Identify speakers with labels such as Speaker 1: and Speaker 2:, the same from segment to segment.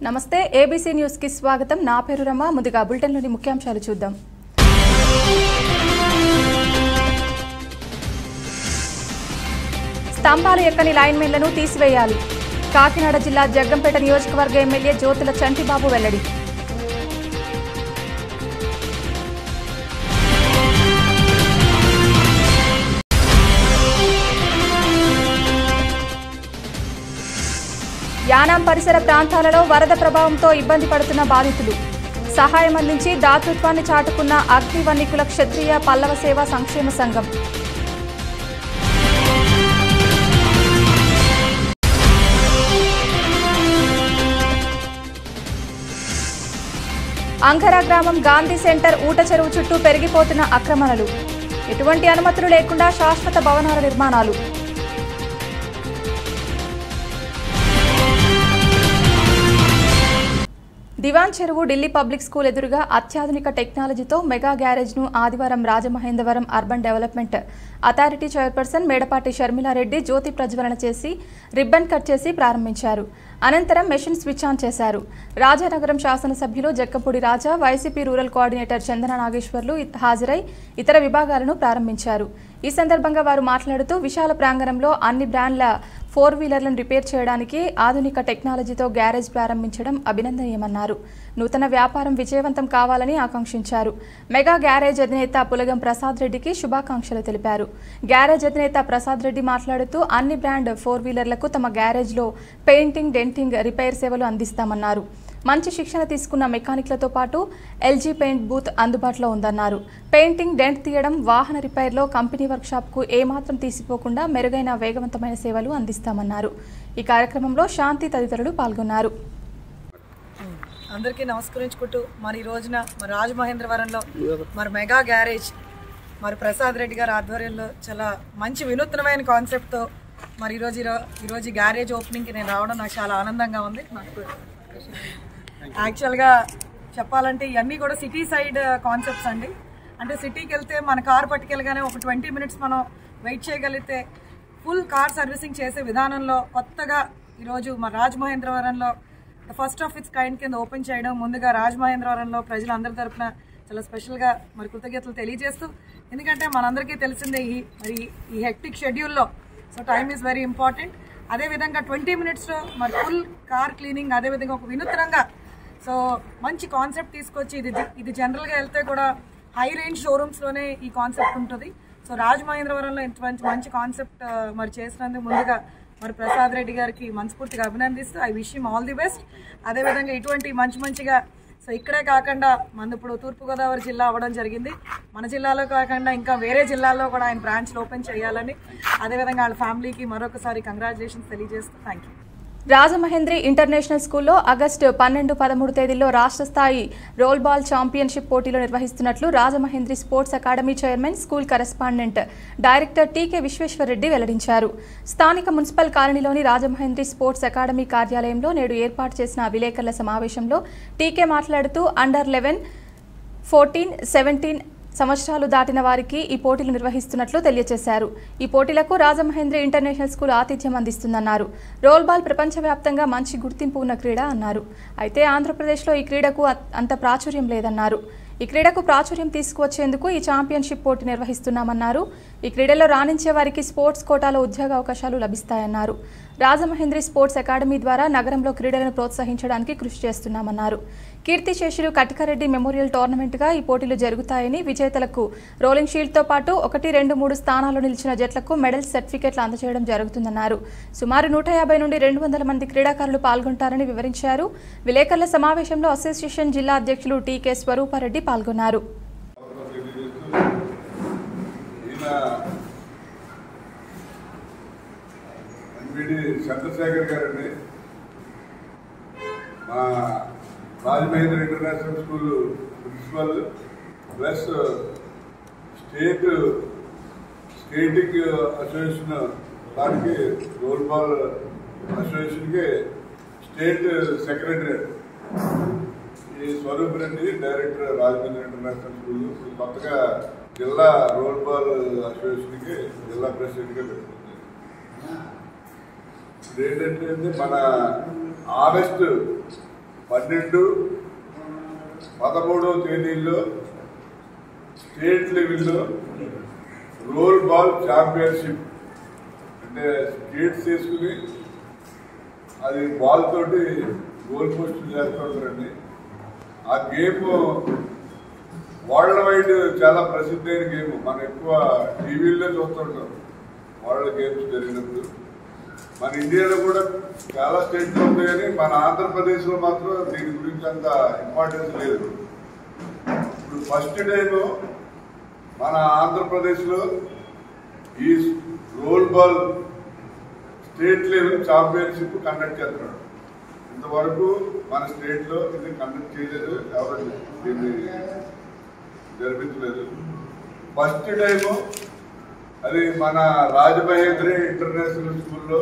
Speaker 1: నమస్తే ABC news కి స్వాగతం నా పేరు రమ ముందుగా బులెటిన్లోని ముఖ్యాంశాలు చూద్దాం స్తంభాలు ఎక్కని లైన్మెన్లను తీసివేయాలి కాకినాడ జిల్లా జగ్గంపేట నియోజకవర్గ ఎమ్మెల్యే జ్యోతుల చంటిబాబు వెల్లడి యానాం పరిసర ప్రాంతాలలో వరద ప్రభావంతో ఇబ్బంది పడుతున్న బాధితులు సహాయం అందించి దాతృత్వాన్ని చాటుకున్న అగ్నివన్నికుల క్షత్రియ పల్లవ సేవా సంక్షేమ సంఘం అంకరా గ్రామం గాంధీ సెంటర్ ఊట చెరువు చుట్టూ పెరిగిపోతున్న ఆక్రమణలు ఎటువంటి అనుమతులు లేకుండా శాశ్వత భవనాల నిర్మాణాలు దివాన్ చెరువు ఢిల్లీ పబ్లిక్ స్కూల్ ఎదురుగా అత్యాధునిక టెక్నాలజీతో మెగా గ్యారేజ్ను ఆదివారం Rajamahendravaram urban development authority chairperson Medapati Sharmila Reddy జ్యోతి ప్రజ్వలన చేసి రిబ్బన్ కట్ చేసి ప్రారంభించారు అనంతరం మెషిన్ స్విచ్ ఆన్ చేశారు రాజానగరం శాసనసభ్యులు Jakkapudi Raja YCP rural coordinator Chandana Nageswarlu ఇ- హాజరై ఇతర విభాగాలను ప్రారంభించారు ఈ సందర్భంగా వారు మాట్లాడుతూ విశాల ప్రాంగణంలో అన్ని బ్రాండ్ల ఫోర్ వీలర్లను రిపేర్ చేయడానికి ఆధునిక టెక్నాలజీతో గ్యారేజ్ ప్రారంభించడం అభినందనీయమన్నారు నూతన వ్యాపారం విజయవంతం కావాలని ఆకాంక్షించారు మెగా గ్యారేజ్ అధినేత పులగం ప్రసాద్ రెడ్డికి శుభాకాంక్షలు తెలిపారు గ్యారేజ్ అధినేత ప్రసాద్ రెడ్డి మాట్లాడుతూ అన్ని బ్రాండ్ ఫోర్ వీలర్లకు తమ గ్యారేజ్లో పెయింటింగ్ డెంటింగ్ రిపేర్ సేవలు అందిస్తామన్నారు మంచి శిక్షణ తీసుకున్న మెకానిక్లతో పాటు ఎల్జీ పెయింట్ బూత్ అందుబాటులో ఉందన్నారు పెయింటింగ్ డెంట్ తీయడం వాహన రిపేర్లో కంపెనీ వర్క్షాప్కు ఏమాత్రం తీసిపోకుండా మెరుగైన వేగవంతమైన సేవలు అందిస్తామన్నారు ఈ కార్యక్రమంలో శాంతి తదితరులు పాల్గొన్నారు
Speaker 2: అందరికీ నమస్కరించుకుంటూ మరి ఈ రోజున మరి రాజమహేంద్రవరంలో మరి మెగా గ్యారేజ్ మరి ప్రసాద్ రెడ్డి గారి ఆధ్వర్యంలో చాలా మంచి వినూత్నమైన కాన్సెప్ట్తో మరి ఈరోజు ఈరో- ఈరోజు ఈ గ్యారేజ్ ఓపెనింగ్కి నేను రావడం నాకు చాలా ఆనందంగా ఉంది నాకు యాక్చువల్గా చెప్పాలంటే ఇవన్నీ కూడా సిటీ సైడ్ కాన్సెప్ట్స్ అండి అంటే సిటీకి వెళ్తే మన కార్ పట్టుకెళ్ళగానే ఒక ట్వంటీ మినిట్స్ మనం వెయిట్ చేయగలిగితే ఫుల్ కార్ సర్వీసింగ్ చేసే విధానంలో కొత్తగా ఈరోజు మన రాజమహేంద్రవరంలో ఫస్ట్ ఆఫ్ ఇట్స్ కైండ్ కింద ఓపెన్ చేయడం ముందుగా రాజమహేంద్రవరంలో ప్రజలందరి తరపున చాలా స్పెషల్గా మరి కృతజ్ఞతలు తెలియజేస్తూ ఎందుకంటే మనందరికీ తెలిసిందే ఈ మరి ఈ హెక్టిక్ షెడ్యూల్లో so time is very important అదేవిధంగా ట్వంటీ మినిట్స్లో మరి ఫుల్ కార్ క్లీనింగ్ అదేవిధంగా ఒక వినూత్నంగా సో మంచి కాన్సెప్ట్ తీసుకొచ్చి ఇది ఇది జనరల్గా వెళ్తే కూడా హై రేంజ్ షోరూమ్స్లోనే ఈ కాన్సెప్ట్ ఉంటుంది సో రాజమహేంద్రవరంలో ఇంత మంచి మంచి కాన్సెప్ట్ మరి చేసినందుకు ముందుగా మరి ప్రసాద్ రెడ్డి గారికి మనస్ఫూర్తిగా అభినందిస్తూ I wish him all the best అదేవిధంగా ఇటువంటి మంచి మంచిగా సో ఇక్కడే కాకుండా మన ఇప్పుడు తూర్పుగోదావరి జిల్లా అవ్వడం జరిగింది మన జిల్లాలో కాకుండా ఇంకా వేరే జిల్లాల్లో కూడా ఆయన బ్రాంచ్లు ఓపెన్ చేయాలని అదేవిధంగా వాళ్ళ ఫ్యామిలీకి మరొకసారి కంగ్రాచులేషన్స్ తెలియజేస్తూ థ్యాంక్ యూ
Speaker 1: రాజమహేంద్రి ఇంటర్నేషనల్ స్కూల్లో ఆగస్టు పన్నెండు పదమూడు తేదీల్లో రాష్ట్ర స్థాయి రోల్ బాల్ ఛాంపియన్షిప్ పోటీలు నిర్వహిస్తున్నట్లు Rajamahendri sports academy chairman school correspondent director TK Visweswara Reddy వెల్లడించారు స్థానిక మున్సిపల్ కాలనీలోని రాజమహేంద్రి స్పోర్ట్స్ అకాడమీ కార్యాలయంలో నేడు ఏర్పాటు చేసిన విలేకరుల సమావేశంలో టీకే మాట్లాడుతూ అండర్ లెవెన్ ఫోర్టీన్ సెవెంటీన్ సంవత్సరాలు దాటిన వారికి ఈ పోటీలు నిర్వహిస్తున్నట్లు తెలియజేశారు ఈ పోటీలకు రాజమహేంద్రి ఇంటర్నేషనల్ స్కూల్ ఆతిథ్యం అందిస్తుందన్నారు రోల్ బాల్ ప్రపంచవ్యాప్తంగా మంచి గుర్తింపు ఉన్న క్రీడ అన్నారు అయితే ఆంధ్రప్రదేశ్లో ఈ క్రీడకు అ- అంత ప్రాచుర్యం లేదన్నారు ఈ క్రీడకు ప్రాచుర్యం తీసుకువచ్చేందుకు ఈ ఛాంపియన్షిప్ పోటీ నిర్వహిస్తున్నామన్నారు ఈ క్రీడలో రాణించే వారికి స్పోర్ట్స్ కోటాలో ఉద్యోగ అవకాశాలు లభిస్తాయన్నారు రాజమహేంద్రి స్పోర్ట్స్ అకాడమీ ద్వారా నగరంలో క్రీడలను ప్రోత్సహించడానికి కృషి చేస్తున్నామన్నారు కీర్తిశేషులు కటికారెడ్డి మెమోరియల్ టోర్నమెంట్గా ఈ పోటీలు జరుగుతాయని విజేతలకు రోలింగ్ షీల్డ్తో పాటు ఒకటి రెండు మూడు స్థానాల్లో నిలిచిన జట్లకు మెడల్స్ సర్టిఫికెట్లు అందజేయడం జరుగుతుందన్నారు సుమారు నూట యాభై నుండి రెండు వందల మంది క్రీడాకారులు పాల్గొంటారని వివరించారు విలేకరుల సమావేశంలో అసోసియేషన్ జిల్లా అధ్యక్షులు టీకే స్వరూపారెడ్డి పాల్గొన్నారు
Speaker 3: ఈయన ఎంపీడి చంద్రశేఖర్ గారండి మా Rajamahendra international school principal plus state skating association దానికి రోల్ బాల్ అసోసియేషన్కి state secretary E Swaroop Reddy director Rajahmundry international school ఇప్పుడు కొత్తగా జిల్లా రోల్ బాల్ అసోసియేషన్కి జిల్లా ప్రెసిడెంట్గా పెట్టుకుంది ఇప్పుడు ఏంటంటే అండి, మన ఆగస్టు పన్నెండు పదమూడవ తేదీల్లో స్టేట్ లెవెల్లో రోల్ బాల్ ఛాంపియన్షిప్ అంటే స్కేట్స్ వేసుకుని అది బాల్ తోటి గోల్ పోస్ట్ చేస్తుంటారండి ఆ గేమ్ వరల్డ్ వైడ్ చాలా ప్రసిద్ధి అయిన గేమ్ మనం ఎక్కువ టీవీల్లో చూస్తుంటాం వరల్డ్ గేమ్స్ జరిగినప్పుడు మన ఇండియాలో కూడా చాలా స్టేట్లో ఉంది కానీ మన ఆంధ్రప్రదేశ్లో మాత్రం దీని గురించి అంత ఇంపార్టెన్స్ లేదు ఇప్పుడు ఫస్ట్ టైం మన ఆంధ్రప్రదేశ్లో ఈ roll ball state level championship conduct చేస్తున్నాడు ఇంతవరకు మన స్టేట్లో ఇది కండక్ట్ చేయలేదు ఎవరు దీన్ని జరిపించలేదు ఫస్ట్ టైము అది మన రాజమహేంద్రి ఇంటర్నేషనల్ స్కూల్లో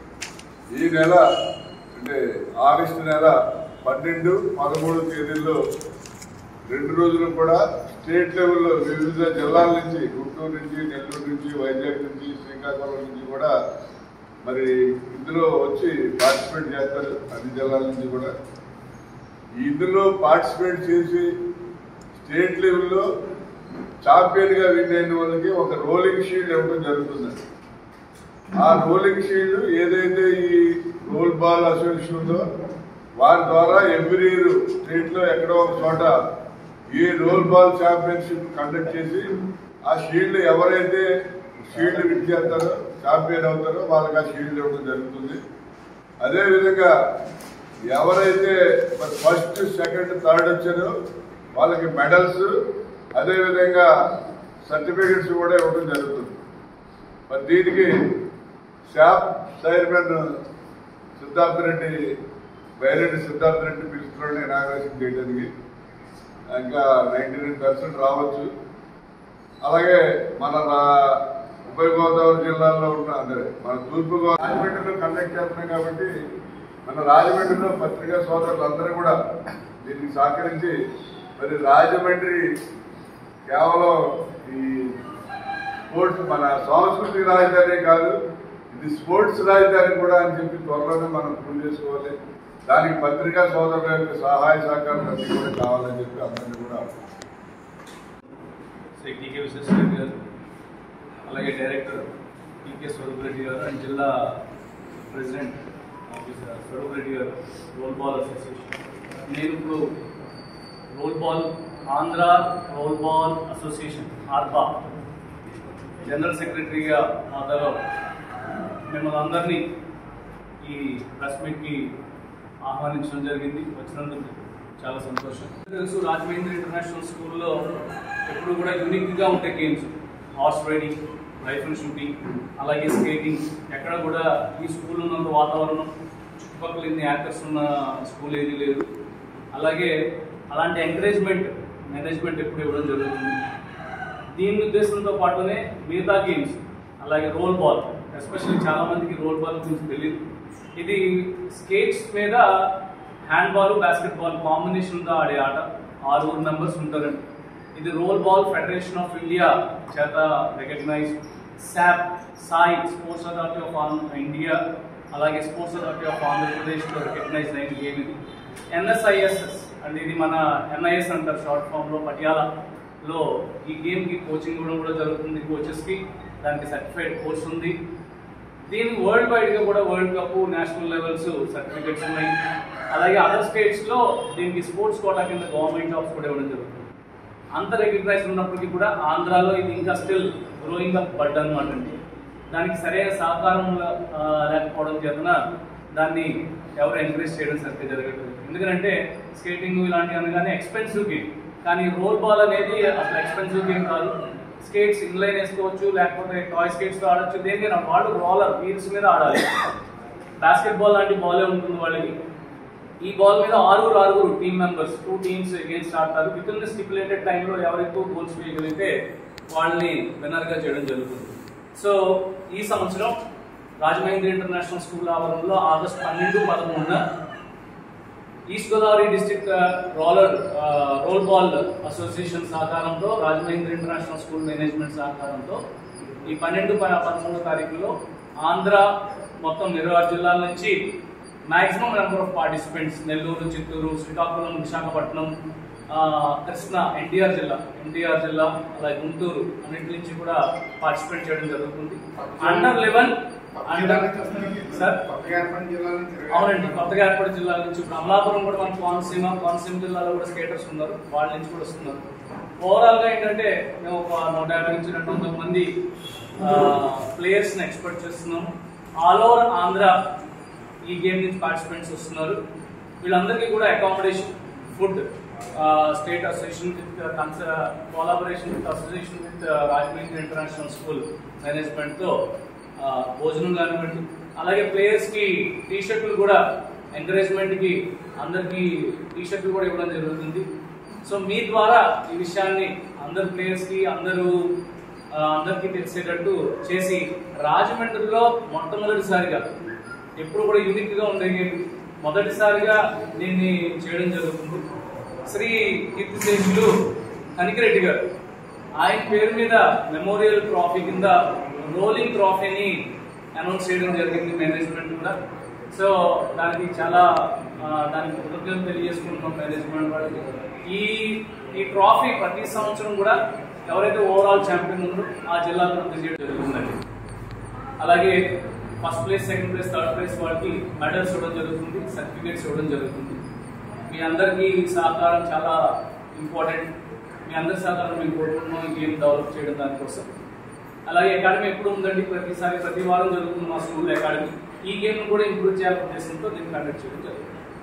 Speaker 3: ఈ నెల అంటే ఆగస్టు నెల పన్నెండు పదమూడు తేదీల్లో రెండు రోజులు కూడా స్టేట్ లెవెల్లో వివిధ జిల్లాల నుంచి గుంటూరు నుంచి నెల్లూరు నుంచి వైజాగ్ నుంచి శ్రీకాకుళం నుంచి కూడా మరి ఇందులో వచ్చి పార్టిసిపేట్ చేస్తారు అన్ని జిల్లాల నుంచి కూడా ఇందులో పార్టిసిపేట్ చేసి స్టేట్ లెవెల్లో ఛాంపియన్ గా విన్ అయిన వాళ్ళకి ఒక రోలింగ్ షీల్డ్ ఇవ్వడం జరుగుతుంది ఆ రోలింగ్ షీల్డ్ ఏదైతే ఈ రోల్ బాల్ అసోసియేషన్ ఉందో వారి ద్వారా ఎవ్రీ ఇయర్ స్టేట్ లో ఎక్కడో ఒక చోట ఈ రోల్ బాల్ ఛాంపియన్షిప్ కండక్ట్ చేసి ఆ షీల్డ్ ఎవరైతే షీల్డ్ విన్ చేస్తారో ఛాంపియన్ అవుతారో వాళ్ళకి ఆ షీల్డ్ ఇవ్వడం జరుగుతుంది అదే విధంగా ఎవరైతే ఫస్ట్ సెకండ్ థర్డ్ వచ్చారో వాళ్ళకి మెడల్స్ అదే విధంగా సర్టిఫికెట్స్ కూడా ఇవ్వడం జరుగుతుంది మరి దీనికి షాప్ చైర్మన్ సిద్ధార్థ రెడ్డి బైరెడ్డి సిద్ధార్థ రెడ్డి పిలుస్తున్నాడు ఇనాగ్రేషన్ చేయడానికి ఇంకా నైన్టీ నైన్ పర్సెంట్ రావచ్చు అలాగే మన రా- ఉభయ గోదావరి జిల్లాలో ఉన్న అంటే మన తూర్పు గోదావరి రాజమండ్రిలో కండక్ట్ చేస్తున్నాం కాబట్టి మన రాజమండ్రిలో పత్రికా సోదరులు అందరూ కూడా దీనికి సహకరించి మరి రాజమండ్రి కేవలం ఈ స్పోర్ట్స్ మన సాంస్కృతిక రాజధాని కాదు ఇది స్పోర్ట్స్ రాజధాని కూడా అని చెప్పి త్వరలోనే మనం ప్రూవ్ చేసుకోవాలి దానికి పత్రికా సోదరుల యొక్క సహాయ సహకారం అన్ని కూడా కావాలని చెప్పి అందరినీ కూడా
Speaker 4: శ్రీ టీకే విశ్వేశ్వరరెడ్డి గారు అలాగే డైరెక్టర్ టీకే స్వరూప్ రెడ్డి గారు అండ్ జిల్లా ప్రెసిడెంట్ ఆఫీసర్ స్వరూప్ రెడ్డి గారు రోల్ బాల్ అసోసియేషన్ నేను ఇప్పుడు roll ball Andhra roll ball association ARBA general సెక్రటరీగా హోదాలో మిమ్మల్ని అందరినీ ఈ ప్రెస్ మీట్కి ఆహ్వానించడం జరిగింది వచ్చినందుకు చాలా సంతోషం తెలుసు రాజమహేంద్ర ఇంటర్నేషనల్ స్కూల్లో ఎప్పుడు కూడా యూనిక్గా ఉంటాయి games horse riding rifle shooting అలాగే స్కేటింగ్ ఎక్కడ కూడా ఈ స్కూల్ ఉన్నంత వాతావరణం చుట్టుపక్కల ఇన్ని యాక్టర్స్ ఉన్న స్కూల్ ఏది లేదు అలాగే అలాంటి ఎంకరేజ్మెంట్ మేనేజ్మెంట్ ఎప్పుడు ఇవ్వడం జరుగుతుంది దీని ఉద్దేశంతో పాటునే మిగతా గేమ్స్ అలాగే రోల్ బాల్ ఎస్పెషల్లీ చాలా మందికి రోల్ బాల్ గురించి తెలియదు ఇది స్కేట్స్ మీద హ్యాండ్ బాల్ బాస్కెట్ బాల్ కాంబినేషన్తో ఆడే ఆట ఆరుగురు మెంబర్స్ ఉంటారండి ఇది roll ball federation of India చేత recognise SAAP SAI sports authority of India అలాగే స్పోర్ట్స్ అథారిటీ ఆఫ్ ఆంధ్రప్రదేశ్లో రికగ్నైజ్ అయిన గేమ్ ఇది ఎన్ఎస్ఐఎస్ఎస్ అంటే ఇది మన ఎన్ఐఎస్ అంటారు షార్ట్ ఫామ్లో పటియాలలో ఈ గేమ్కి కోచింగ్ కూడా కూడా జరుగుతుంది కోచెస్కి దానికి సర్టిఫైడ్ కోర్స్ ఉంది దీనికి వరల్డ్ వైడ్గా కూడా world cup national levels certificates ఉన్నాయి అలాగే అదర్ స్టేట్స్లో దీనికి స్పోర్ట్స్ కోటా కింద గవర్నమెంట్ జాబ్స్ కూడా ఇవ్వడం జరుగుతుంది అంత రికగ్నైజ్ ఉన్నప్పటికీ కూడా ఆంధ్రాలో ఇది ఇంకా స్టిల్ గ్రోయింగ్ అప్ బడ్ అనమాట అండి దానికి సరైన సహకారం ఆ, లేకపోవడం చేతన దాన్ని ఎవరు ఎంకరేజ్ చేయడం సరిగ్గా జరగట్లేదు ఎందుకంటే స్కేటింగ్ ఇలాంటివి అనగానే ఎక్స్పెన్సివ్ గేమ్ కానీ రోల్ బాల్ అనేది అసలు ఎక్స్పెన్సివ్ గేమ్ కాదు స్కేట్స్ ఇన్లైన్ వేసుకోవచ్చు లేకపోతే టాయ్ స్కేట్స్ తో ఆడొచ్చు దేనికైనా వాళ్ళు రోలర్ వీల్స్ మీద ఆడాలి బాస్కెట్ బాల్ లాంటి బాలే ఉంటుంది వాళ్ళకి ఈ బాల్ మీద ఆరుగురు ఆరుగురు team members two teams against ఆడతారు విత్ ఇన్ ద స్టిపులేటెడ్ టైంలో ఎవరు ఎక్కువ గోల్స్ వేయగలిగితే వాళ్ళని విన్నర్ గా చేయడం జరుగుతుంది సో ఈ సంవత్సరం రాజమహేంద్ర ఇంటర్నేషనల్ స్కూల్ ఆవరణలో ఆగస్ట్ పన్నెండు పదమూడున east Godavari district roller roll ball association సహకారంతో రాజమహేంద్ర ఇంటర్నేషనల్ స్కూల్ మేనేజ్మెంట్ సహకారంతో ఈ పన్నెండు ప- పదమూడో తారీఖులో ఆంధ్ర మొత్తం ఇరవై ఆరు జిల్లాల నుంచి maximum number of participants Nellore Chittoor Srikakulam Visakhapatnam ఆ, కృష్ణ ఎన్టీఆర్ జిల్లా ఎన్టీఆర్ జిల్లా అలాగే గుంటూరు అన్నింటి నుంచి కూడా పార్టిసిపేట్ చేయడం జరుగుతుంది అండర్ లెవెన్ అండర్ సార్ అవునండి కొత్తగా ఏర్పడిన జిల్లాల నుంచి ఇప్పుడు అమలాపురం కూడా మన కోనసీమ కోనసీమ జిల్లాలో కూడా స్కేటర్స్ ఉన్నారు వాళ్ళ నుంచి కూడా వస్తున్నారు ఓవరాల్ గా ఏంటంటే మేము ఒక నూట యాభై నుంచి రెండు వందల మంది ప్లేయర్స్ ని ఎక్స్పెక్ట్ చేస్తున్నాము ఆల్ ఓవర్ ఆంధ్ర ఈ గేమ్ నుంచి పార్టిసిపెంట్స్ వస్తున్నారు వీళ్ళందరికీ కూడా accommodation food state association with collaboration with association with Rajahmundry international school management తో ఆ, భోజనం కానివ్వండి అలాగే ప్లేయర్స్ కి టీ షర్ట్లు కూడా ఎంకరేజ్మెంట్ కి అందరికి టీ షర్ట్లు కూడా ఇవ్వడం జరుగుతుంది సో మీ ద్వారా ఈ విషయాన్ని అందరు ప్లేయర్స్ కి అందరూ ఆ, అందరికీ తెలిసేటట్టు చేసి రాజమండ్రిలో మొట్టమొదటిసారిగా ఎప్పుడు కూడా యూనిక్ గా ఉండే గేమ్ మొదటిసారిగా దీన్ని చేయడం జరుగుతుంది శ్రీ కీర్తిశేషులు కనికిరెడ్డి గారు ఆయన పేరు మీద మెమోరియల్ ట్రాఫీ కింద రోలింగ్ ట్రాఫీని అనౌన్స్ చేయడం జరిగింది మేనేజ్మెంట్ కూడా సో దానికి చాలా ఆ, దానికి కృతజ్ఞతలు తెలియజేసుకుంటున్నాం మేనేజ్మెంట్ వాళ్ళకి ఈ ఈ ట్రాఫీ ప్రతి సంవత్సరం కూడా ఎవరైతే ఓవరాల్ ఛాంపియన్ ఉందో ఆ జిల్లాకు అందజేయడం జరుగుతుందండి అలాగే first place second place third place వాళ్ళకి మెడల్స్ ఇవ్వడం జరుగుతుంది సర్టిఫికేట్స్ ఇవ్వడం జరుగుతుంది మీ అందరికీ సహకారం చాలా ఇంపార్టెంట్ మీ అందరి సహకారం మేము కోరుకుంటున్నాం ఈ గేమ్ డెవలప్ చేయడం దానికోసం అలాగే అకాడమీ ఎప్పుడు ఉందండి ప్రతిసారి ప్రతి వారం జరుగుతుంది మా స్కూల్ అకాడమీ ఈ గేమ్ కూడా ఇంప్రూవ్ చేయాలనే ఉద్దేశంతో దీన్ని కండక్ట్ చేయడం జరుగుతుంది